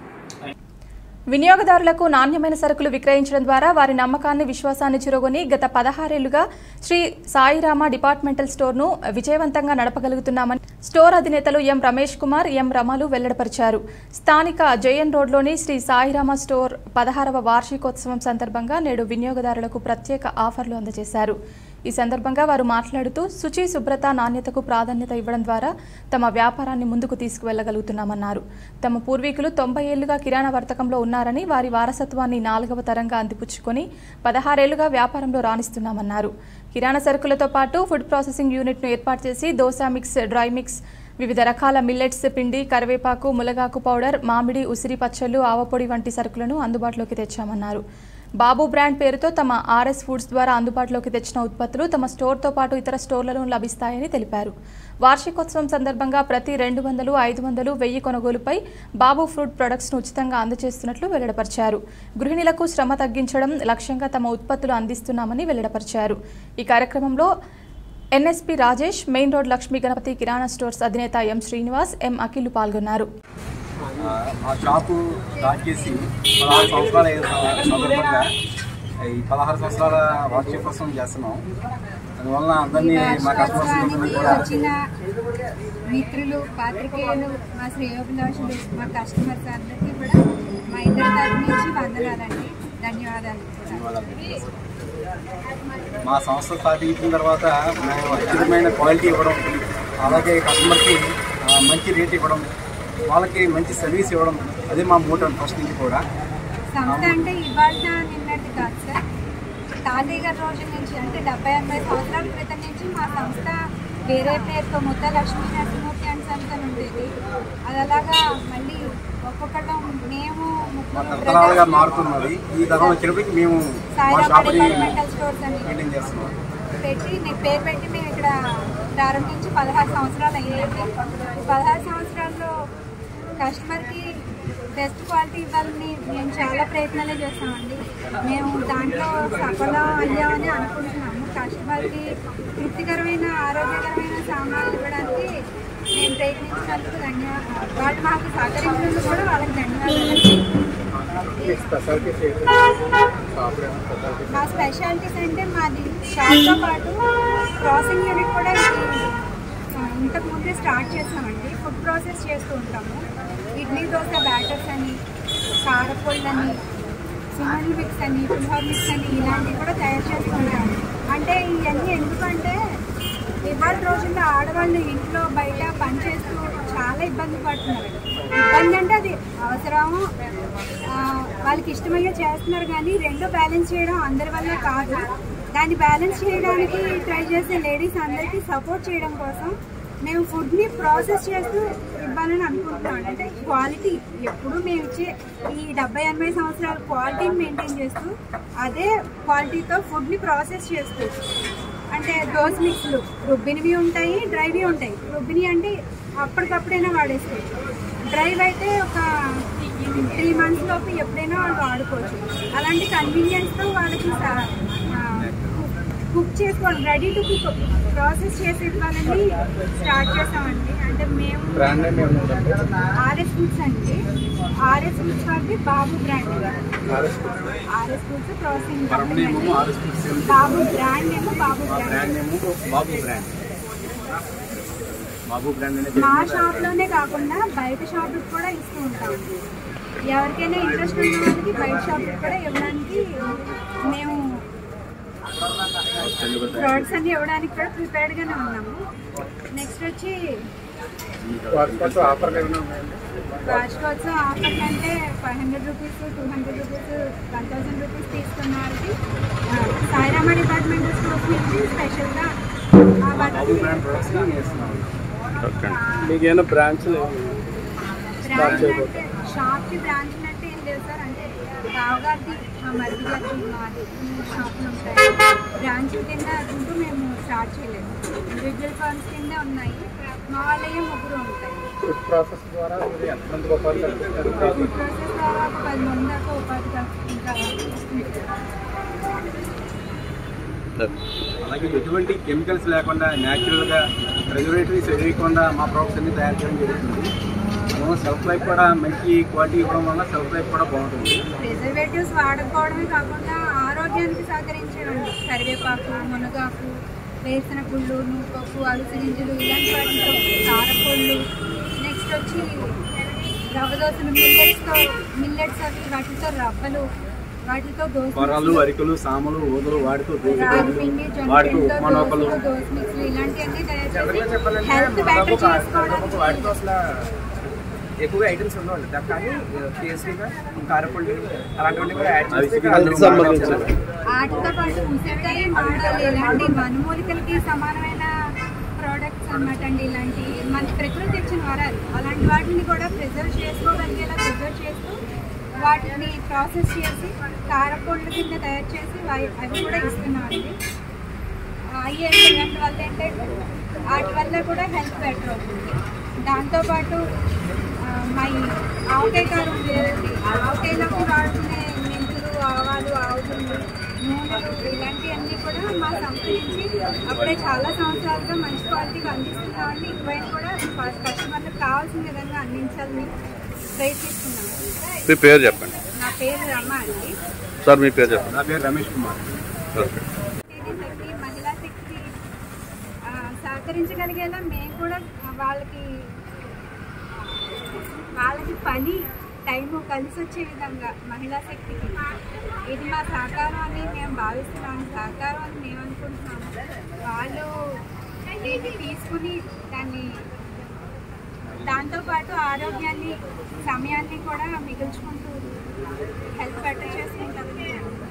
Speaker 1: వినియోగదారులకు నాణ్యమైన సరుకులు విక్రయించడం ద్వారా వారి నమ్మకాన్ని విశ్వాసాన్ని చిరగొని గత పదహారేళ్లుగా శ్రీ సాయిరామ డిపార్ట్మెంటల్ స్టోర్ను విజయవంతంగా నడపగలుగుతున్నామని స్టోర్ అధినేతలు ఎం రమేష్ కుమార్ ఎం రమలు వెల్లడిపరిచారు స్థానిక జయన్ రోడ్లోని శ్రీ సాయిరామ స్టోర్ పదహారవ వార్షికోత్సవం సందర్భంగా నేడు వినియోగదారులకు ప్రత్యేక ఆఫర్లు అందజేశారు ఈ సందర్భంగా వారు మాట్లాడుతూ శుచి శుభ్రత నాణ్యతకు ప్రాధాన్యత ఇవ్వడం ద్వారా తమ వ్యాపారాన్ని ముందుకు తీసుకువెళ్లగలుగుతున్నామన్నారు తమ పూర్వీకులు తొంభై ఏళ్లుగా కిరాణా వర్తకంలో ఉన్నారని వారి వారసత్వాన్ని నాలుగవ తరంగా అందిపుచ్చుకొని పదహారేళ్లుగా వ్యాపారంలో రాణిస్తున్నామన్నారు కిరాణా సరుకులతో పాటు ఫుడ్ ప్రాసెసింగ్ యూనిట్ను ఏర్పాటు చేసి దోసా మిక్స్ డ్రై మిక్స్ వివిధ రకాల మిల్లెట్స్ పిండి కరివేపాకు ములగాకు పౌడర్ మామిడి ఉసిరి పచ్చళ్ళు ఆవపొడి వంటి సరుకులను అందుబాటులోకి తెచ్చామన్నారు బాబు బ్రాండ్ పేరుతో తమ ఆర్ఎస్ ఫుడ్స్ ద్వారా అందుబాటులోకి తెచ్చిన ఉత్పత్తులు తమ స్టోర్తో పాటు ఇతర స్టోర్లలో లభిస్తాయని తెలిపారు వార్షికోత్సవం సందర్భంగా ప్రతి రెండు వందలు ఐదు వందలు వెయ్యి కొనుగోలుపై బాబు ఫ్రూట్ ప్రొడక్ట్స్ను ఉచితంగా అందజేస్తున్నట్లు వెల్లడపరిచారు గృహిణులకు శ్రమ తగ్గించడం లక్ష్యంగా తమ ఉత్పత్తులు అందిస్తున్నామని వెల్లడపరిచారు ఈ కార్యక్రమంలో NSP Rajesh main road Lakshmi Ganapathi కిరాణా స్టోర్స్ అధినేత ఎం శ్రీనివాస్ ఎం అఖిల్ పాల్గొన్నారు
Speaker 5: ఆ, ఆ షాపు స్టార్ట్ చేసి పదహారు సంవత్సరాలు అయిన సందర్భంగా ఈ పదహారు సంవత్సరాల వార్షికోత్సవం చేస్తున్నాం అందువలన అందరినీ మా కస్టమర్స్ అందరినీ
Speaker 6: వార్షికోత్సవానికి
Speaker 5: కూడా
Speaker 6: వచ్చిన మిత్రులు పాత్రికేయులు మా శ్రేయోభిలాషులు మా కస్టమర్స్ అందరికీ కూడా మా ఇద్దరి తరఫు నుంచి వందనాలండి ధన్యవాదాలు కూడా
Speaker 5: మా సంస్థ స్థాపించిన తర్వాత మేము అత్యుత్తమైన క్వాలిటీ ఇవ్వడం అలాగే కస్టమర్కి ఆ, మంచి రేట్ ఇవ్వడం వాళ్ళకి మంచి సర్వీస్ ఇవ్వడం అదే మా మోటో ఫస్ట్ నుంచి కూడా
Speaker 6: సంస్థ అంటే ఇవాళ నిన్నటి కాదు సార్ తాతయ్య గారి రోజుల నుంచి అంటే డెబ్బై ఎనభై సంవత్సరాల క్రితం నుంచి మా సంస్థ వేరే పేరుతో ముద్ద లక్ష్మీ నరసింహూర్తి అండ్ సంస్థ ఉండేది అది అలాగా మళ్ళీ ఒక్కొక్కళ్ళం మేము
Speaker 5: మా
Speaker 6: ముగ్గురు
Speaker 5: తరతరాలుగా
Speaker 6: brothers
Speaker 5: మారుతున్నది ఈ తరం వచ్చేటప్పటికి మేము మా
Speaker 6: సాయిరామ
Speaker 5: షాప్ని
Speaker 6: డిపార్ట్మెంటల్ స్టోర్స్ అని
Speaker 5: మెయింటైన్ చేస్తున్నాం
Speaker 6: పెట్టి నేను పేరు పెట్టి మేము ఇక్కడ ప్రారంభించి పదహారు సంవత్సరాలు అయ్యాయండి ఈ పదహారు సంవత్సరాల్లో కస్టమర్కి బెస్ట్ క్వాలిటీ ఇవ్వాలని మేము చాలా ప్రయత్నాలే చేస్తామండి మేము దాంట్లో సఫలం అయ్యామని అనుకుంటున్నాము కస్టమర్కి తృప్తికరమైన ఆరోగ్యకరమైన సామాన్లు ఇవ్వడానికి మేము ప్రయత్నించినందుకు ధన్యవాదాలు వాళ్ళు మాకు సహకరించినందుకు కూడా వాళ్ళకి ధన్యవాదాలు మా స్పెషాలిటీస్ అంటే మాది షాప్తో పాటు క్రాసింగ్ యూనిట్ కూడా ఇది, ఆ, ఇంతకు ముందే స్టార్ట్ చేసామండి ఫుడ్ ప్రాసెస్ చేస్తూ ఉంటాము ఇడ్లీ దోశ బ్యాటర్స్ అని కారపొళ్ళు అని సిమెంట్ మిక్స్ అని పులిహోర మిక్స్ అని ఇలాంటివి కూడా తయారు చేస్తూ ఉంటాము అంటే ఇవన్నీ ఎందుకంటే ఇవాళ రోజుల్లో ఆడవాళ్ళు ఇంట్లో బయట పని చేస్తూ చాలా ఇబ్బంది పడుతున్నారు ఇబ్బంది అంటే అది అవసరము ఆ, వాళ్ళకి ఇష్టమయ్యే చేస్తున్నారు కానీ రెండు బ్యాలెన్స్ చేయడం అందరి వల్ల కాదు దాన్ని బ్యాలెన్స్ చేయడానికి ట్రై చేసే లేడీస్ అందరికీ సపోర్ట్ చేయడం కోసం మేము ఫుడ్ని ప్రాసెస్ చేస్తూ ఇవ్వాలని అనుకుంటున్నాం అంటే క్వాలిటీ ఎప్పుడు మేము ఇచ్చే ఈ డెబ్బై ఎనభై సంవత్సరాల క్వాలిటీని మెయింటైన్ చేస్తూ అదే క్వాలిటీతో ఫుడ్ని ప్రాసెస్ చేస్తూ అంటే దోశ మిక్స్లు రుబ్బినవి ఉంటాయి డ్రైవి ఉంటాయి రుబ్బిని అంటే అప్పటికప్పుడైనా వాడేసుకోవచ్చు డ్రైవ్ అయితే ఒక త్రీ మంత్స్ లోపు ఎప్పుడైనా వాళ్ళు వాడుకోవచ్చు అలాంటి కన్వీనియన్స్తో వాళ్ళకి స- ఆ, కుక్ చేసుకోవాలి రెడీ టు కుక్ ప్రాసెస్ చేసి ఇవ్వాలని స్టార్ట్ చేసామండి అంటే మేము ఆర్ఎస్ ఫుడ్స్ అండి ఆర్ఎస్ ఫుడ్స్ వాళ్ళది బాబు బ్రాండ్ ఆర్ఎస్ ఫుడ్స్ ప్రాసెసింగ్
Speaker 5: పరమ నేమో ఆర్ఎస్ ఫుడ్స్ ఏమో
Speaker 6: బాబు బ్రాండ్ ఏమో బాబు బ్రాండ్
Speaker 5: బ్రాండ్ నేమో బాబు బ్రాండ్ బాబు బ్రాండ్ అనేది
Speaker 6: మా షాప్ లోనే కాకుండా బయట షాప్ కూడా ఇస్తూ ఉంటాం ఎవరికైనా ఇంట్రెస్ట్ ఉన్న వాళ్ళకి బయట షాప్ కూడా ఇవ్వడానికి మేము ప్రోడక్ట్స్ అన్ని ఇవ్వడానికి కూడా ప్రిపేర్డ్ గానే ఉన్నాము నెక్స్ట్ వచ్చి వాచ్కోట్స్ ఆఫర్ అంటే five hundred rupees two hundred rupees one thousand rupees తీసుకున్న వాళ్ళకి ఆ, సాయిరామ డిపార్ట్మెంటల్ స్టోర్స్ నుంచి స్పెషల్గా ఆ
Speaker 5: బాబు
Speaker 6: వాటికి
Speaker 5: బ్రాండ్ ప్రొడక్ట్స్ చేస్తున్నాం
Speaker 4: మీకు ఏమైనా బ్రాంచ్లు
Speaker 6: బ్రాంచ్ అంటే షాప్ కి బ్రాంచ్ అంటే ఏం లేదు సార్ అంటే బావగారిది మా మరిది గారిది మాది మూడు షాపులు ఉంటాయి బ్రాంచ్ కింద ఉంటూ మేము స్టార్ట్ చేయలేదు ఇండివిజువల్ ఫర్మ్స్ కింద ఉన్నాయి మా వాళ్ళే ముగ్గురు ఉంటాయి
Speaker 4: ఫుడ్ ప్రాసెస్ ద్వారా మీరు ఎంతమందికి ఉపాధి కల్పిస్తారు
Speaker 6: ఫుడ్ ప్రాసెస్ ద్వారా ఒక పది మంది దాకా ఉపాధి కల్పిస్తుంటారు
Speaker 5: అలాగే ఎటువంటి కెమికల్స్ లేకుండా న్యాచురల్గా ప్రిజర్వేటివ్స్ వేయకుండా మా ప్రోడక్ట్స్ అన్ని తయారు చేయడం జరుగుతుంది మనం సెల్ఫ్ లైఫ్ కూడా మంచి క్వాలిటీ ఇవ్వడం వల్ల సెల్ఫ్ లైఫ్ కూడా బాగుంటుంది
Speaker 6: ప్రిజర్వేటివ్స్ వాడకపోవడమే కాకుండా ఆరోగ్యానికి సహకరించేవండి కరివేపాకు మునగాకు వేసిన పుళ్ళు నూపప్పు అలసి గింజలు ఇలాంటి వాటితో కారపళ్ళు నెక్స్ట్ వచ్చి రవ్వ దోశలు మిల్లెట్స్తో మిల్లెట్స్ అవి వాటితో రవ్వలు వాటితో దోశ
Speaker 5: కొర్రలు అరికలు సామలు ఊదలు వాటితో
Speaker 6: రాగి పిండి జొన్న
Speaker 5: వాటితో
Speaker 6: పిండితో
Speaker 5: ఉప్మా నూకలు
Speaker 6: దోశలు దోశ మిక్స్లు ఇలాంటివన్నీ తయారు చేసి హెల్త్ బెటర్ చేసుకోవడానికి
Speaker 7: వాటితో అసలు ఎక్కువగా ఐటమ్స్ ఉండవండి దానికి కానీ టేస్టీగా కారపళ్ళు అలాంటివన్నీ కూడా యాడ్
Speaker 5: అవి
Speaker 7: చేస్తే
Speaker 5: చికెన్ సంబంధించి
Speaker 6: వాటితో పాటు ఉసిరికాయ మాడాలి ఇలాంటి వనమూలికలకి సమానమైన ప్రోడక్ట్స్ అన్నమాట అండి ఇలాంటి మన ప్రకృతి ఇచ్చిన వరాలు అలాంటి వాటిని కూడా ప్రిజర్వ్ చేసుకోగలిగేలా ప్రిజర్వ్ చేస్తూ వాటిని ప్రాసెస్ చేసి కారపొళ్ళు కింద తయారు చేసి వా- అవి కూడా ఇస్తున్నామండి అవి ఇలాంటి వల్ల ఏంటంటే వాటి వల్ల కూడా హెల్త్ బెటర్ అవుతుంది దాంతోపాటు ఆ, మా ఈ ఆవకాయ కారం ఉంది కదండి ఆవకాయలోకి వాడుకునే మెంతులు ఆవాలు ఆవులు నూనెలు ఇలాంటివన్నీ కూడా మా సంస్థ నుంచి అప్పుడే చాలా సంవత్సరాలుగా మంచి క్వాలిటీగా అందిస్తున్నామండి ఇకపైన కూడా కస్టమర్లకు కావాల్సిన విధంగా అందించాలని ప్రయత్నిస్తున్నాము
Speaker 8: మీ పేరు చెప్పండి
Speaker 6: నా పేరు రమ అండి
Speaker 8: సార్ మీ పేరు చెప్పండి
Speaker 5: నా పేరు రమేష్ కుమార్
Speaker 8: ఓకే
Speaker 6: ఇది శక్తి మహిళా శక్తి ఆ, సహకరించగలిగేలా మేము కూడా వాళ్ళకి వాళ్ళకి పని టైము కలిసి వచ్చే విధంగా మహిళా శక్తికి ఇది మా సహకారం అని మేము భావిస్తున్నాము సహకారం అని మేము అనుకుంటున్నాము వాళ్ళు దీన్ని తీసుకుని దాన్ని దాంతోపాటు ఆరోగ్యాన్ని సమయాన్ని కూడా మిగుల్చుకుంటూ హెల్త్ బెటర్ చేసుకుంటారని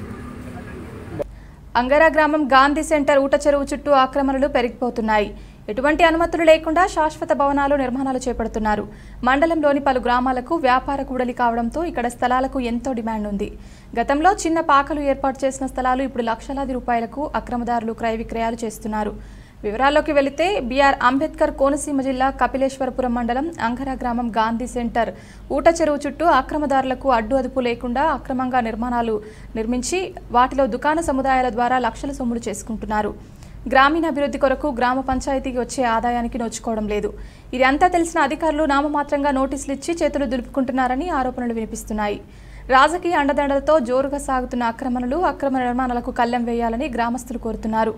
Speaker 1: అంగరా గ్రామం గాంధీ సెంటర్ ఊట చెరువు చుట్టూ ఆక్రమణలు పెరిగిపోతున్నాయి ఎటువంటి అనుమతులు లేకుండా శాశ్వత భవనాలు నిర్మాణాలు చేపడుతున్నారు మండలంలోని పలు గ్రామాలకు వ్యాపార కూడలి కావడంతో ఇక్కడ స్థలాలకు ఎంతో డిమాండ్ ఉంది గతంలో చిన్న పాకలు ఏర్పాటు చేసిన స్థలాలు ఇప్పుడు లక్షలాది రూపాయలకు అక్రమదారులు క్రయ విక్రయాలు చేస్తున్నారు వివరాల్లోకి వెళితే బీఆర్ అంబేద్కర్ కోనసీమ జిల్లా కపిలేశ్వరపురం మండలం అంగరా గ్రామం గాంధీ సెంటర్ ఊట చెరువు చుట్టూ ఆక్రమదారులకు అడ్డు అదుపు లేకుండా అక్రమంగా నిర్మాణాలు నిర్మించి వాటిలో దుకాణ సముదాయాల ద్వారా లక్షల సొమ్ములు చేసుకుంటున్నారు గ్రామీణాభివృద్ధి కొరకు గ్రామ పంచాయతీకి వచ్చే ఆదాయానికి నోచుకోవడం లేదు ఇది అంతా తెలిసిన అధికారులు నామమాత్రంగా నోటీసులు ఇచ్చి చేతులు దులుపుకుంటున్నారని ఆరోపణలు వినిపిస్తున్నాయి రాజకీయ అండదండలతో జోరుగా సాగుతున్న ఆక్రమణలు అక్రమ నిర్మాణాలకు కళ్ళెం వేయాలని గ్రామస్తులు కోరుతున్నారు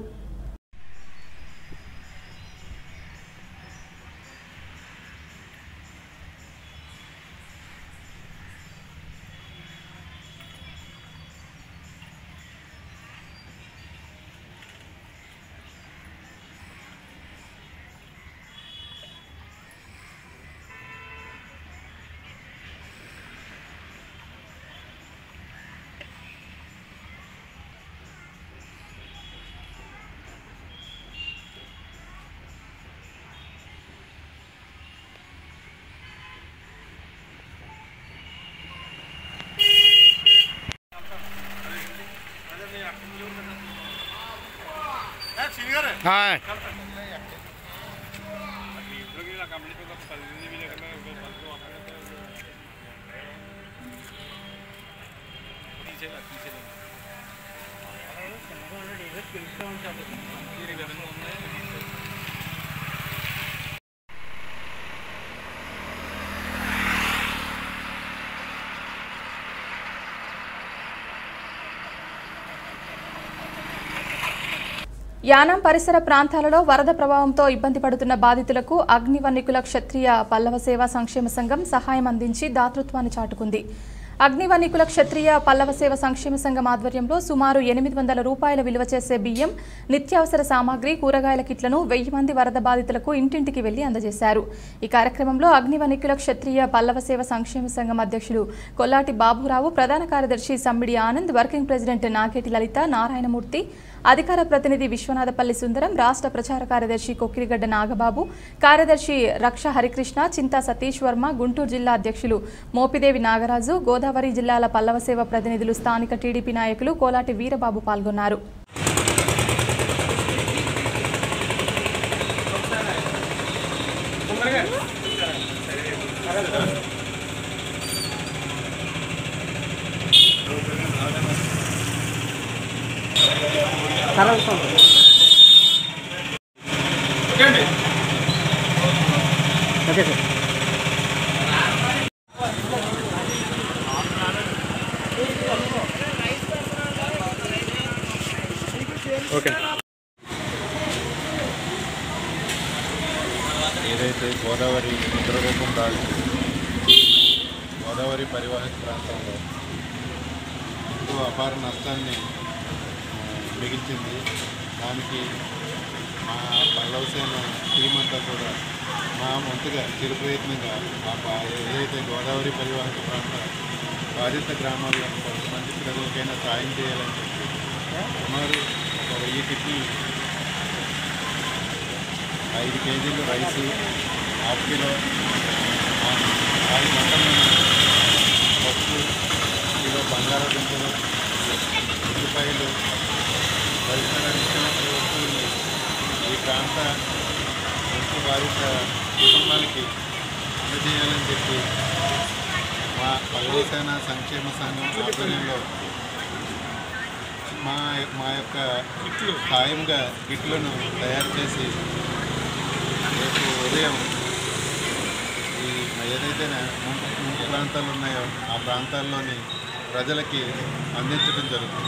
Speaker 1: యానాం పరిసర ప్రాంతాలలో వరద ప్రభావంతో ఇబ్బంది పడుతున్న బాధితులకు అగ్నివన్నికుల క్షత్రియ పల్లవ సేవా సంక్షేమ సంఘం సహాయం అందించి దాతృత్వాన్ని చాటుకుంది అగ్నివన్నికుల క్షత్రియ పల్లవ సేవ సంక్షేమ సంఘం ఆధ్వర్యంలో సుమారు ఎనిమిది వందల రూపాయల విలువ చేసే బియ్యం నిత్యావసర సామాగ్రి కూరగాయల కిట్లను వెయ్యి మంది వరద బాధితులకు ఇంటింటికి వెళ్లి అందజేశారు ఈ కార్యక్రమంలో అగ్నివన్నికుల క్షత్రియ పల్లవ సేవ సంక్షేమ సంఘం అధ్యక్షులు కొల్లాటి బాబురావు ప్రధాన కార్యదర్శి సమ్మిడి ఆనంద్ వర్కింగ్ ప్రెసిడెంట్ నాగేటి లలిత నారాయణమూర్తి అధికార ప్రతినిధి విశ్వనాథపల్లి సుందరం రాష్ట్ర ప్రచార కార్యదర్శి కొక్కిరిగడ్డ నాగబాబు కార్యదర్శి రక్ష హరికృష్ణ చింతా సతీష్ వర్మ గుంటూరు జిల్లా అధ్యక్షులు మోపిదేవి నాగరాజు గోదావరి జిల్లాల పల్లవ సేవ ప్రతినిధులు స్థానిక టీడీపీ నాయకులు కోలాటి వీరబాబు పాల్గొన్నారు
Speaker 9: ఏదైతే గోదావరి ఉగ్రరూపం దాల్చి గోదావరి పరివాహక ప్రాంతంలో ఎంతో అపార నష్టాన్ని ఆ, మిగిల్చింది దానికి మా పల్లవసేన టీం అంతా కూడా మా వంతుగా చిరు ప్రయత్నంగా ఆ పా- ఏదైతే గోదావరి పరివాహక ప్రాంత బాధిత గ్రామాల్లో కొంతమంది ప్రజలకైనా సాయం చేయాలని చెప్పి సుమారు ఒక వెయ్యి కిట్లు ఐదు కేజీలు రైసు హాఫ్ కిలో ఆ, ఐదు గంటల పప్పు కిలో బంగాళాదుంపలు ఉల్లిపాయలు తదితర నిత్యావసర వస్తువులు ఈ ప్రాంత ముంపు బాధిత కుటుంబాలకి అందజేయాలని చెప్పి మా పల్లవసేన సంక్షేమ సంఘం ఆధ్వర్యంలో మా మా యొక్క ఖాయంగా కిట్లను తయారు చేసి రేపు ఉదయం ఈ ఏదైతే ముంపు ముంపు ప్రాంతాలు ఉన్నాయో ఆ ప్రాంతాల్లోని ప్రజలకి అందించడం జరుగుతుంది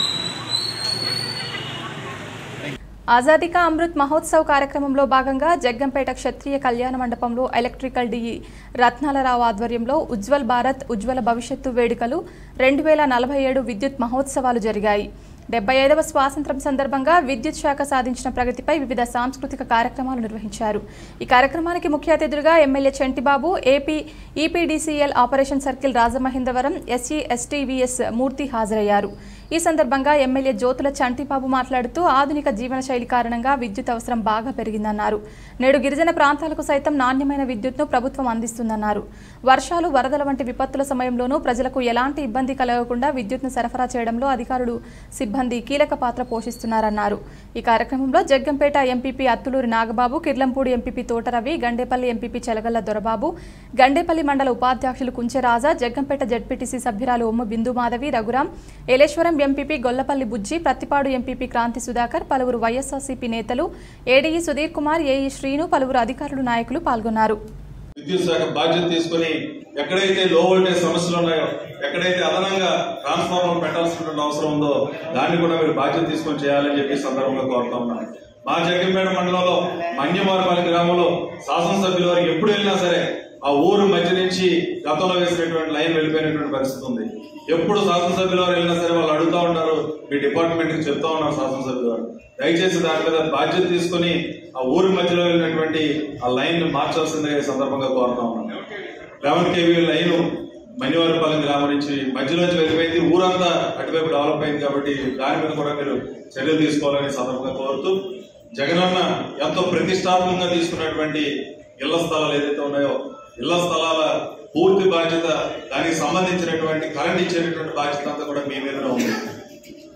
Speaker 1: ఆజాదీ కా అమృత్ మహోత్సవ్ కార్యక్రమంలో భాగంగా జగ్గంపేట క్షత్రియ కళ్యాణ మండపంలో ఎలక్ట్రికల్ డిఈ రత్నాలరావు ఆధ్వర్యంలో ఉజ్వల్ భారత్ ఉజ్వల భవిష్యత్తు వేడుకలు రెండు వేల నలభై ఏడు విద్యుత్ మహోత్సవాలు జరిగాయి డెబ్బై ఐదవ స్వాతంత్ర్యం సందర్భంగా విద్యుత్ శాఖ సాధించిన ప్రగతిపై వివిధ సాంస్కృతిక కార్యక్రమాలు నిర్వహించారు ఈ కార్యక్రమానికి ముఖ్య అతిథులుగా MLA Chantibabu AP EPDCL operation circle Rajamahendravaram SE STVS Murthy హాజరయ్యారు ఈ సందర్భంగా ఎమ్మెల్యే జ్యోతుల చంటిబాబు మాట్లాడుతూ ఆధునిక జీవనశైలి కారణంగా విద్యుత్ అవసరం బాగా పెరిగిందన్నారు నేడు గిరిజన ప్రాంతాలకు సైతం నాణ్యమైన విద్యుత్ను ప్రభుత్వం అందిస్తుందన్నారు వర్షాలు వరదల వంటి విపత్తుల సమయంలోనూ ప్రజలకు ఎలాంటి ఇబ్బంది కలగకుండా విద్యుత్ను సరఫరా చేయడంలో అధికారులు సిబ్బంది కీలక పాత్ర పోషిస్తున్నారన్నారు ఈ కార్యక్రమంలో Jaggampeta MPP Attuluri Nagababu Kirlampudi MPP Thota Ravi Gandepalli MPP Chelagalla Dorababu Gandepalli మండల ఉపాధ్యక్షులు కుంచెరాజా జగ్గంపేట జడ్పీటీసీ సభ్యురాలు ఉమ్మ బిందు మాధవి రఘురాం ఏలేశ్వరం ఎంపీపీ గొల్లపల్లి బుజ్జి ప్రత్తిపాడు ఎంపీపీ క్రాంతి సుధాకర్ పలువురు వైఎస్ఆర్సీపీ నేతలు ఏడీఈ సుధీర్ కుమార్ ఏఈ శ్రీను పలువురు అధికారులు నాయకులు పాల్గొన్నారు
Speaker 10: విద్యుత్ శాఖ బాధ్యత తీసుకుని ఎక్కడైతే లో వోల్టేజ్ సమస్యలు ఉన్నాయో ఎక్కడైతే అదనంగా ట్రాన్స్ఫార్మర్ పెట్టాల్సిన అవసరం ఉందో దాన్ని కూడా మీరు బాధ్యత తీసుకొని చేయాలని చెప్పి ఈ సందర్భంగా కోరుతా ఉన్నాను మా జగ్గంపేట మండలంలో మన్యమారపల్లి గ్రామంలో శాసనసభ్యుల వారికి ఎప్పుడు వెళ్ళినా సరే ఆ ఊరు మధ్య నుంచి గతంలో వేసినటువంటి లైన్ వెళ్ళిపోయినటువంటి పరిస్థితి ఉంది ఎప్పుడు శాసనసభ్యుల వారు వెళ్ళినా సరే వాళ్ళు అడుగుతా ఉంటారు మీ డిపార్ట్మెంట్ కి చెప్తా ఉన్నారు శాసనసభ్యుల వారు దయచేసి దాని మీద బాధ్యత తీసుకుని ఆ ఊరి మధ్యలో వెళ్ళినటువంటి ఆ లైన్ మార్చాల్సిందిగా ఈ సందర్భంగా కోరుతా ఉన్నాను లెవెన్ కేవీ లైన్ మణివారిపాలెం గ్రామం నుంచి మధ్యలోంచి వెళ్ళిపోయింది ఊరంతా అటువైపు డెవలప్ అయింది కాబట్టి దాని మీద కూడా మీరు చర్యలు తీసుకోవాలని ఈ సందర్భంగా కోరుతూ జగనన్న ఎంతో ప్రతిష్టాత్మకంగా తీసుకున్నటువంటి ఇళ్ల స్థలాలు ఏదైతే ఉన్నాయో ఇళ్ల స్థలాల పూర్తి బాధ్యత దానికి సంబంధించినటువంటి కరెంట్ ఇచ్చేటటువంటి బాధ్యత అంతా కూడా మీ మీదనే ఉంది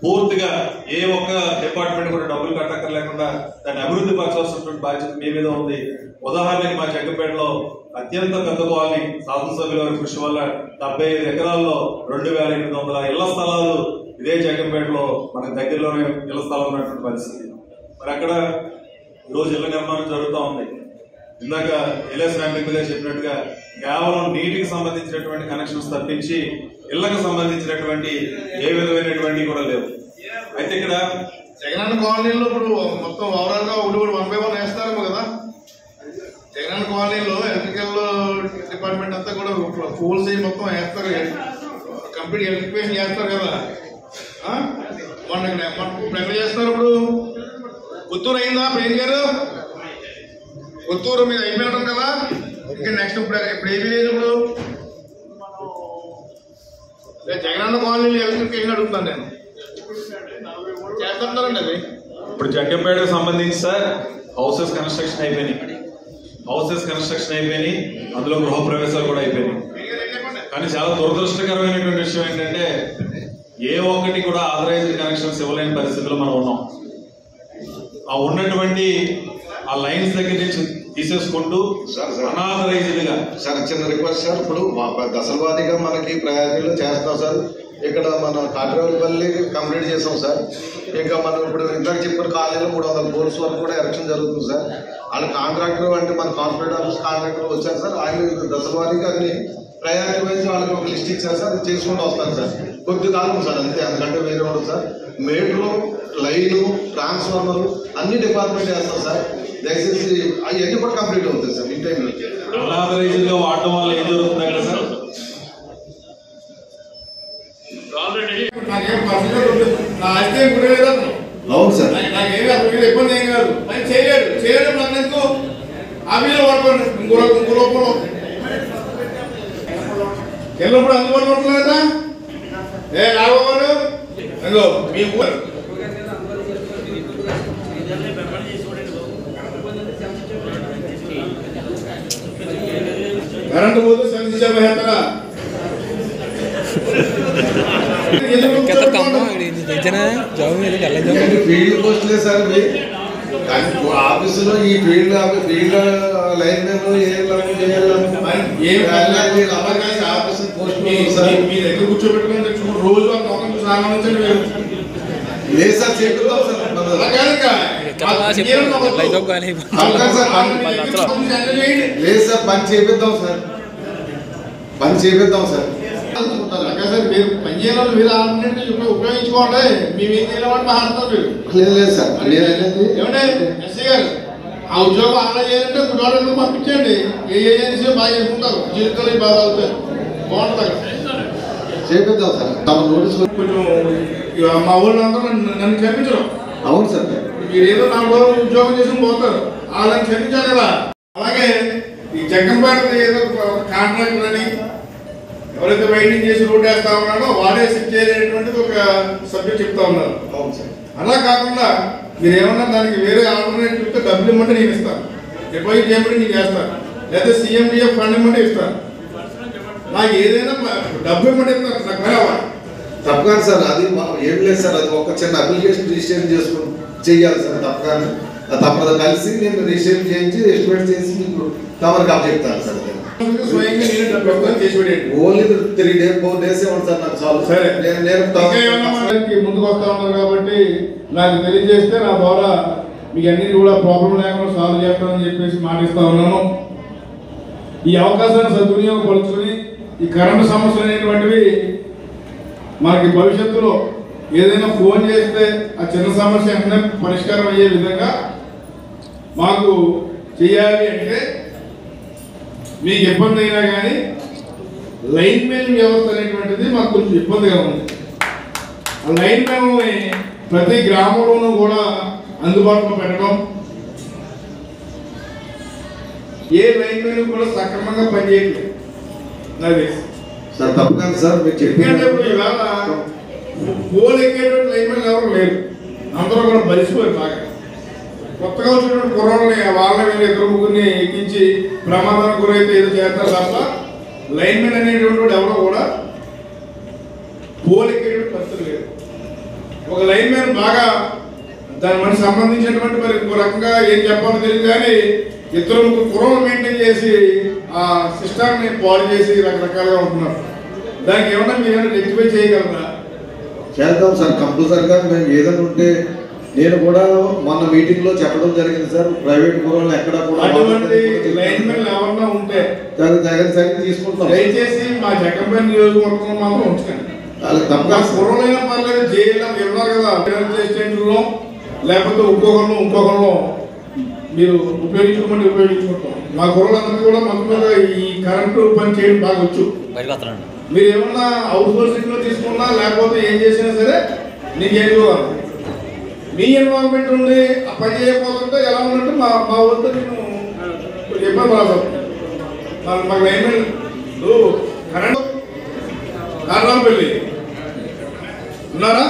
Speaker 10: పూర్తిగా ఏ ఒక్క డిపార్ట్మెంట్ కూడా డబ్బులు కట్టక్కర్లేకుండా దాన్ని అభివృద్ధి పరచాల్సినటువంటి బాధ్యత మీ మీద ఉంది ఉదాహరణకి మా జగ్గపేటలో అత్యంత పెద్ద కాలనీ శాసనసభ్యుల వారి కృషి వల్ల డెబ్బై ఐదు ఎకరాల్లో రెండు వేల ఎనిమిది వందల ఇళ్ల స్థలాలు ఇదే జగ్గంపేటలో మనకు దగ్గరలోనే ఇళ్ల స్థలం ఉన్నటువంటి పరిస్థితి మరి అక్కడ ఈరోజు ఇళ్ల నిర్మాణం జరుగుతూ ఉంది ఇందాక ఎల్ఎస్ రామలింగ గారు చెప్పినట్టుగా కేవలం నీటికి సంబంధించినటువంటి కనెక్షన్స్ తప్పించి ఇళ్లకు సంబంధించినటువంటి ఏ విధమైనటువంటి కూడా లేవు అయితే ఇక్కడ
Speaker 11: జగనన్న కాలనీలో ఇప్పుడు మొత్తం ఓవరాల్ గా ఒకటి వన్ బై వన్ వేస్తారేమో కదా జగనన్న కాలనీలో ఎలక్ట్రికల్ డిపార్ట్మెంట్ అంతా కూడా పోల్స్ అయ్యి మొత్తం వేస్తారు కంప్లీట్ ఎలక్ట్రిఫికేషన్ చేస్తారు కదా ఆ? మొన్న మొన్న ఇప్పుడు ఎక్కడ చేస్తారు ఇప్పుడు పుత్తూరు అయిందా ప్రేమ్ గారు పుత్తూరు మీద అయిపోయినట్టు కదా ఇంకా నెక్స్ట్ ఇప్పుడు ఇప్పుడు ఏమీ లేదు ఇప్పుడు లేదు, జగనన్న కాలనీలో ఎలక్ట్రిఫికేషన్ అడుగుతాను నేను చేస్తుంటారండి అది
Speaker 10: ఇప్పుడు జగ్గంపేటకు సంబంధించి సార్ హౌసెస్ కన్స్ట్రక్షన్ అయిపోయినాయి హౌసెస్ కన్స్ట్రక్షన్ అయిపోయినాయి అందులో గృహ ప్రవేశాలు కూడా అయిపోయినాయి కానీ చాలా దురదృష్టకరమైనటువంటి విషయం ఏంటంటే ఏ ఒక్కటి కూడా ఆథరైజ్డ్ కనెక్షన్స్ ఇవ్వలేని పరిస్థితిలో మనం ఉన్నాం ఆ ఉన్నటువంటి ఆ లైన్స్ దగ్గర నుంచి తీసేసుకుంటూ అనాథరైజ్డ్ గా
Speaker 12: సార్ చిన్న రిక్వెస్ట్ సార్ ఇప్పుడు మా- దశలవారీగా మనకి ప్రయారిటీలో చేస్తాం సార్ ఇక్కడ మన కాట్రేపల్లి కంప్లీట్ చేసాం సార్ ఇంకా మనం ఇప్పుడు ఇందాక చెప్పిన కాలేజీలో మూడు వందల కోర్స్ వరకు కూడా ఎలక్షన్ జరుగుతుంది సార్ వాళ్ళ కాంట్రాక్టర్ అంటే మన కార్పొరేట్ ఆఫీస్ కాంట్రాక్టర్ వచ్చారు సార్ ఆయన దశలవారీగా అన్ని ప్రయారిటీ వైజ్ వాళ్ళకి ఒక లిస్ట్ ఇచ్చారు సార్ అది చేసుకుంటూ వస్తాను సార్ కొద్ది కాలం సార్ అంతే అందుకంటే వేరే ఉండదు సార్ మీటరు లైను ట్రాన్స్ఫార్మర్ అన్ని డిపార్ట్మెంట్ వేస్తాం సార్ దయచేసి అవన్నీ కూడా కంప్లీట్ అవుతాయి సార్ ఈ టైంలో
Speaker 10: అనాథరైజ్డ్ గా వాడటం వల్ల ఏం జరుగుతుంది అక్కడ సార్
Speaker 11: నాకేం పర్సనల్ ఉంటుంది. నా ఆస్తి ఏం గురలేదు అతను.
Speaker 12: అవును సార్
Speaker 11: నాకు- నాకేమీ అసలు మీద ఇబ్బంది ఏం కాదు ఆయన చేయలేడు చేయలేడు నాకు ఎందుకు ఆఫీస్లో పడుకోండి ఇంకో రో- ఇంకో రూపంలో ఎల్లప్పుడు అందుబాటులో ఉంటుంది కదా ఏ రాఘవారు అదిగో మీ ఊరు కరెంటు పోతే సంధించే వేస్తారా
Speaker 12: ఫీల్డ్ పోస్టులే సార్ ఇవి. కానీ ఆఫీసులో ఈ ఫీల్డ్ ఫీల్డ్ లైన్ మెన్
Speaker 11: ఏం
Speaker 12: ఆఫీస్ పోస్ట్
Speaker 11: మీ మీ దగ్గర కూర్చోబెట్టుకుని తెచ్చుకుని రోజు ఆ మొఖం చూసి ఆనందించండి మీరు
Speaker 12: లేదు సార్ చేపిద్దాం సార్ మన-
Speaker 11: అలా కాదు ఇంకా. ఏం నమ్మకం?
Speaker 12: అవును సార్ పని- లేదు సార్ పని చేపిద్దాం సార్ పని చేపిద్దాం సార్
Speaker 11: అలాగే సార్ మీరు పని చేయాలని మీరు ఆల్టర్నేటివ్ ఉప- ఉపయోగించుకోండి మీ మీద నిలబడి మాట్లాడతారు మీరు
Speaker 12: లేదు లేదు సార్ నేను అనేది
Speaker 11: ఏమంటే ఎస్సీ గారు ఆ ఉద్యోగం అలా చేయాలంటే గుడాలను పంపించండి ఏ ఏజెన్సీ బాగా చేసుకుంటారు జీవితాలు బాగా అవుతాయి బాగుంటుంది అక్కడ
Speaker 12: చేపిద్దాం సార్ తమ నోటీస్
Speaker 11: కొంచెం ఇక మా ఊళ్ళో అందరూ నన్ను నన్ను క్షమించడం
Speaker 12: అవును సార్
Speaker 11: మీరు ఏదో నాలుగు రోజులు ఉద్యోగం చేసుకుని పోతారు వాళ్ళని క్షమించాలి కదా అలాగే ఈ జగ్గంపేట ఏదో కాంట్రాక్టర్ అని ఎవరైతే వైండింగ్ చేసి రోడ్ వేస్తా ఉన్నారో వాడే సిట్ చేయలేటువంటిది ఒక సబ్జెక్ట్ చెప్తా ఉన్నారు
Speaker 12: అవును సార్
Speaker 11: అలా కాకుండా మీరు ఏమన్నా దానికి వేరే ఆల్టర్నేటివ్ ఇస్తే డబ్బులు ఇమ్మంటే నేను ఇస్తాను డిపాజిట్ చేయమంటే నేను చేస్తాను లేదా సీఎండిఎఫ్ ఫండ్ ఇమ్మంటే ఇస్తాను నాకు ఏదైనా డబ్బు ఇమ్మంటే ఇస్తాను నాకు పని అవ్వాలి
Speaker 12: తప్పగానే సార్ అది మా- ఏం లేదు సార్ అది ఒక చిన్న అప్లికేషన్ రిజిస్ట్రేషన్ చేసుకుని చెయ్యాలి సార్ తప్పగానే అది తప్పదు కలిసి నేను రిజిస్ట్రేషన్ చేయించి ఎస్టిమేట్ చేసి మీకు తమరికి అప్ చెప్తాను సార్
Speaker 11: స్వయంగా నేను డబ్బు ఇస్తాను చేసి పెట్టేయండి
Speaker 12: only three days four days ఉంది సార్ నాకు చాలు
Speaker 11: సరే.
Speaker 12: నేను నేను
Speaker 11: ఇంకా ఏమన్నా మనకి ముందుకు వస్తా ఉన్నారు కాబట్టి నాకు తెలియజేస్తే నా ద్వారా మీకు అన్ని కూడా ప్రాబ్లం లేకుండా సాల్వ్ చేస్తానని చెప్పేసి మాటిస్తా ఉన్నాను ఈ అవకాశాన్ని సద్వినియోగపరుచుకుని ఈ కరెంటు సమస్యలు అనేటువంటివి మనకి భవిష్యత్తులో ఏదైనా ఫోన్ చేస్తే ఆ చిన్న సమస్య వెంటనే పరిష్కారం అయ్యే విధంగా మాకు చేయాలి అంటే మీకు ఇబ్బంది అయినా కానీ లైన్ మెయిన్ వ్యవస్థ అనేటువంటిది మాకు కొంచెం ఇబ్బందిగా ఉంది ఆ లైన్ మెయిన్ ప్రతి గ్రామంలోనూ కూడా అందుబాటులో పెట్టడం ఏ లైన్ మెయిన్ కూడా సక్రమంగా పనిచేయట్లేదు అది
Speaker 12: సార్ తప్పగానే సార్ మీరు
Speaker 11: ఎందుకంటే ఇప్పుడు
Speaker 12: చెప్పిన
Speaker 11: ఇవాళ పోల్ ఎక్కేటువంటి లైన్ మెయిన్ ఎవరు లేరు అందరూ కూడా బలిసిపోయారు బాగా కొత్తగా వచ్చినటువంటి కుర్రాళ్ళని వాళ్ళని వీళ్ళు ఇద్దరు ముగ్గురిని ఎక్కించి ప్రమాదానికి గురైతే ఏదో చేస్తారు తప్ప లైన్ మెన్ అనేటువంటి వాడు ఎవరో కూడా పోల్ ఎక్కేటువంటి పరిస్థితి లేదు ఒక లైన్ మ్యాన్ బాగా దాని మనకి సంబంధించినటువంటి మరి ఇంకో రకంగా ఏం చెప్పాలో తెలియదు కానీ ఇద్దరు ముగ్గురు కుర్రలు మెయింటైన్ చేసి ఆ సిస్టాన్ని పాడు చేసి రకరకాలుగా ఉంటున్నారు దానికి ఏమన్నా మీరు ఏమైనా రెక్టిఫై చేయగలరా
Speaker 12: చేద్దాం సార్ కంపల్సరిగా మేము ఏదైనా ఉంటే నేను కూడా మొన్న మీటింగ్ లో చెప్పడం జరిగింది సార్ ప్రైవేట్ కూరలు ఎక్కడ కూడా
Speaker 11: అటువంటి లైన్ మ్యాన్ ఎవరన్నా ఉంటే
Speaker 12: దాని దగ్గర సరి తీసుకుంటాం
Speaker 11: దయచేసి మా జగన్పల్లి నియోజకవర్గంలో మాత్రం ఉంచకండి
Speaker 12: వాళ్ళకి
Speaker 11: ఇంకా
Speaker 12: తప్పకుండా
Speaker 11: కుర్రలైనా పర్లేదు జైల్లో ఉన్నారు కదా అసిస్టెంట్లో లేకపోతే ఇంకొకరిలో ఇంకొకరిలో మీరు ఉపయోగించుకోమని ఉపయోగించుకుంటాం మా కుర్రలందరికీ కూడా మొత్తం మీద ఈ కరెంటు పని చేయడం బాగా వచ్చు మీరు ఏమన్నా అవుట్ సోర్సింగ్ లో తీసుకున్నా లేకపోతే ఏం చేసినా సరే నీకు ఏం ఇవ్వాలి మీ ఇన్వాల్వ్మెంట్ ఉండి ఆ పని చేయకపోతుంటే ఎలా ఉన్నట్టు మా మా వద్ద నేను కొంచెం ఇబ్బంది పడతాను మాకు మాకు లైన్మెన్ కరెంట్ కారణంపల్లి ఉన్నారా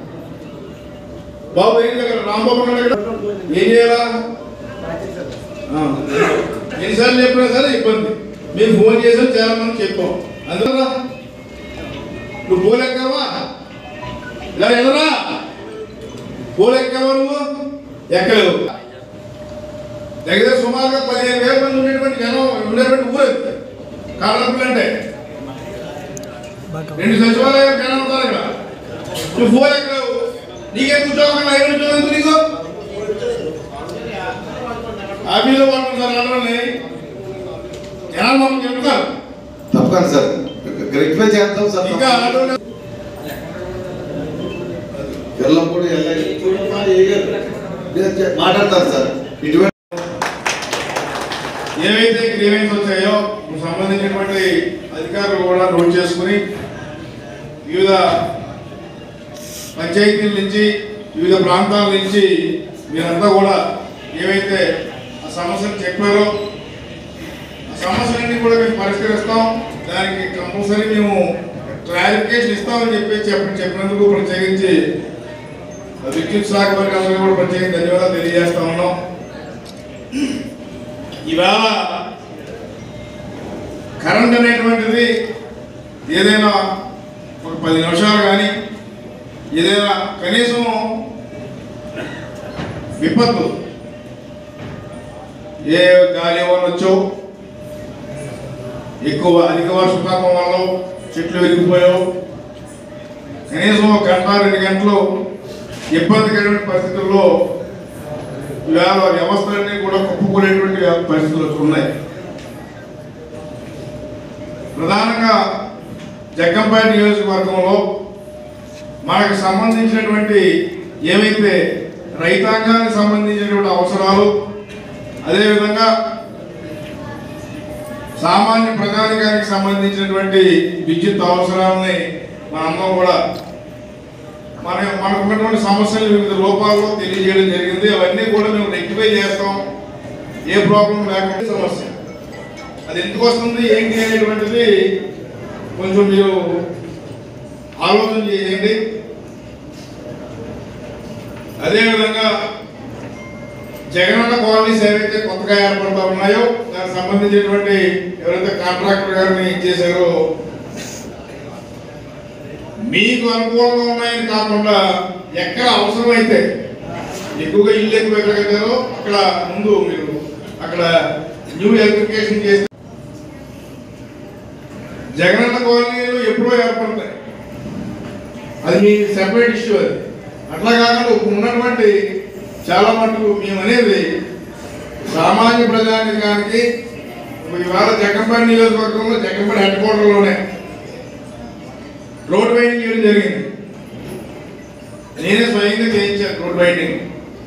Speaker 11: బాబు ఏం దగ్గర రాంబాబు ఉన్నాడు ఇక్కడ ఏం చేయాలా ఆ. ఎన్నిసార్లు చెప్పినా సరే ఇబ్బంది మేము ఫోన్ చేసాం చాలా మంది చెప్పాం అందువల్ల నువ్వు పోలెక్కావా ఇలా ఎదరా పోలెక్కావా నువ్వు ఎక్కలేవు దగ్గర సుమారుగా పదిహేను వేల మంది ఉండేటువంటి జనం ఉండేటువంటి ఊరు అది కారణంపులు అంటే రెండు సచివాలయాలు జనం ఉంటారు ఇక్కడ నువ్వు పోలెక్కలేవు నీకేం ఉద్యోగం ఐదు ఉద్యోగం ఎందుకు నీకు ఆఫీసులో పడుతుంది సార్ అందరినీ జనాలు మమ్మల్ని చెప్తారు
Speaker 12: తప్పకుండా సార్ రెక్టిఫై చేద్దాం సార్
Speaker 11: ఇంకా ఆటోలో
Speaker 12: ఎల్లప్పుడు మాట్లాడతారు సార్ ఇటువంటి
Speaker 11: ఏవైతే గ్రీవెన్స్ వచ్చాయో సంబంధించినటువంటి అధికారులు కూడా నోట్ చేసుకుని వివిధ పంచాయతీల నుంచి వివిధ ప్రాంతాల నుంచి మీరంతా కూడా ఏవైతే ఆ సమస్యలు చెప్పారో ఆ సమస్యలన్నీ కూడా మేము పరిష్కరిస్తాం దానికి కంపల్సరీ మేము క్లారిఫికేషన్ ఇస్తామని చెప్పి చెప్ప చెప్పినందుకు ప్రత్యేకించి విద్యుత్ శాఖ వారికి అందరికీ కూడా ప్రత్యేకంగా ధన్యవాదాలు తెలియజేస్తా ఉన్నాం ఇవాళ కరెంట్ అనేటువంటిది ఏదైనా ఒక పది నిమిషాలు కానీ ఏదైనా కనీసం విపత్తు ఏ గాలి వచ్చో ఎక్కువ అధిక వర్షపాతం వల్ల చెట్లు విరిగిపోయావు కనీసం ఒక గంట రెండు గంటలు ఇబ్బందికరమైన పరిస్థితుల్లో ఇవాళ వ్యవస్థలన్నీ కూడా కుప్పకూలేటువంటి పరిస్థితులు ఉన్నాయి ప్రధానంగా జగ్గంపేట నియోజకవర్గంలో మనకు సంబంధించినటువంటి ఏవైతే రైతాంగానికి సంబంధించినటువంటి అవసరాలు అదేవిధంగా సామాన్య ప్రజానికానికి సంబంధించినటువంటి విద్యుత్ అవసరాలని మనందరం కూడా మన మనకు ఉన్నటువంటి సమస్యలు వివిధ రూపాల్లో తెలియజేయడం జరిగింది అవన్నీ కూడా మేము రెక్టిఫై చేస్తాం ఏ ప్రాబ్లం లేకుండా సమస్య అది ఎందుకు వస్తుంది ఏంటి అనేటువంటిది కొంచెం మీరు ఆలోచన చేయండి అదేవిధంగా జగనన్న కాలనీస్ ఏవైతే కొత్తగా ఏర్పడతా ఉన్నాయో దానికి సంబంధించినటువంటి ఎవరైతే కాంట్రాక్టర్ గారిని చేశారో మీకు అనుకూలంగా ఉన్నాయని కాకుండా ఎక్కడ అవసరమైతే ఎక్కువగా ఇల్లు ఎక్కువ ఎక్కడ కట్టారో అక్కడ ముందు మీరు అక్కడ న్యూ ఎలక్ట్రిఫికేషన్ చేస్తే జగనన్న కాలనీలు ఎప్పుడో ఏర్పడతాయి అది మీ సెపరేట్ ఇష్యూ అది అట్లా కాకుండా ఇప్పుడు ఉన్నటువంటి చాలా మటుకు మేము అనేది సామాన్య ప్రజానికానికి ఇవాళ జగన్పేట నియోజకవర్గంలో జగన్పేట హెడ్ క్వార్టర్లోనే రోడ్ వైడింగ్ చేయడం జరిగింది నేనే స్వయంగా చేయించాను రోడ్ వైడింగ్